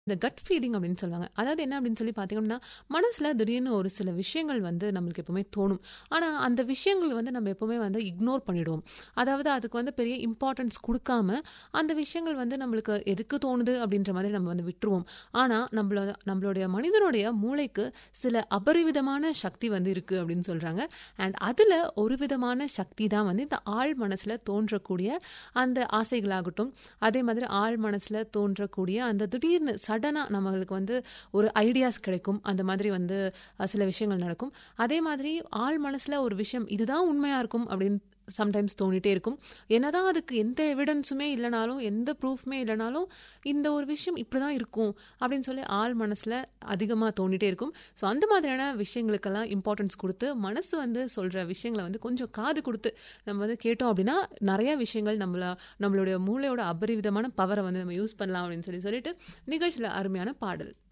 இந்த cut feeling அப்படின்னு சொல்லுவாங்க அதாவது என்ன அப்படின்னு சொல்லி பார்த்தீங்கன்னா மனசில் திடீர்னு ஒரு சில விஷயங்கள் வந்து நம்மளுக்கு எப்பவுமே தோணும் ஆனால் அந்த விஷயங்கள் வந்து நம்ம எப்பவுமே வந்து இக்னோர் பண்ணிடுவோம் அதாவது அதுக்கு வந்து பெரிய இம்பார்ட்டன்ஸ் கொடுக்காம அந்த விஷயங்கள் வந்து நம்மளுக்கு எதுக்கு தோணுது அப்படின்ற மாதிரி நம்ம வந்து விட்டுருவோம் ஆனால் நம்மளோட நம்மளுடைய மனிதனுடைய மூளைக்கு சில அபரிவிதமான சக்தி வந்து இருக்குது அப்படின்னு சொல்கிறாங்க அண்ட் அதில் ஒரு விதமான சக்தி தான் வந்து இந்த ஆழ் மனசில் தோன்றக்கூடிய அந்த ஆசைகளாகட்டும் அதே மாதிரி ஆழ் மனசில் தோன்றக்கூடிய அந்த திடீர்னு சடனாக நம்மளுக்கு வந்து ஒரு ஐடியாஸ் கிடைக்கும் அந்த மாதிரி வந்து அஹ், சில விஷயங்கள் நடக்கும் அதே மாதிரி ஆழ் மனசில் ஒரு விஷயம் இதுதான் உண்மையாக இருக்கும் அப்படின்னு சம்டைம்ஸ் தோணிட்டே இருக்கும் என்னதான் அதுக்கு எந்த எவிடன்ஸுமே இல்லைனாலும் எந்த ப்ரூஃப்மே இல்லைனாலும் இந்த ஒரு விஷயம் இப்படி தான் இருக்கும் அப்படின்னு சொல்லி ஆள் மனசில் அதிகமாக தோணிட்டே இருக்கும் ஸோ அந்த மாதிரியான விஷயங்களுக்கெல்லாம் இம்பார்ட்டன்ஸ் கொடுத்து மனசு வந்து சொல்கிற விஷயங்களை வந்து கொஞ்சம் காது கொடுத்து நம்ம வந்து கேட்டோம் அப்படின்னா நிறைய விஷயங்கள் நம்மள நம்மளுடைய மூளையோட அபரிவிதமான பவரை வந்து நம்ம யூஸ் பண்ணலாம் அப்படின்னு சொல்லி சொல்லிட்டு நிகழ்ச்சியில் அருமையான பாடல்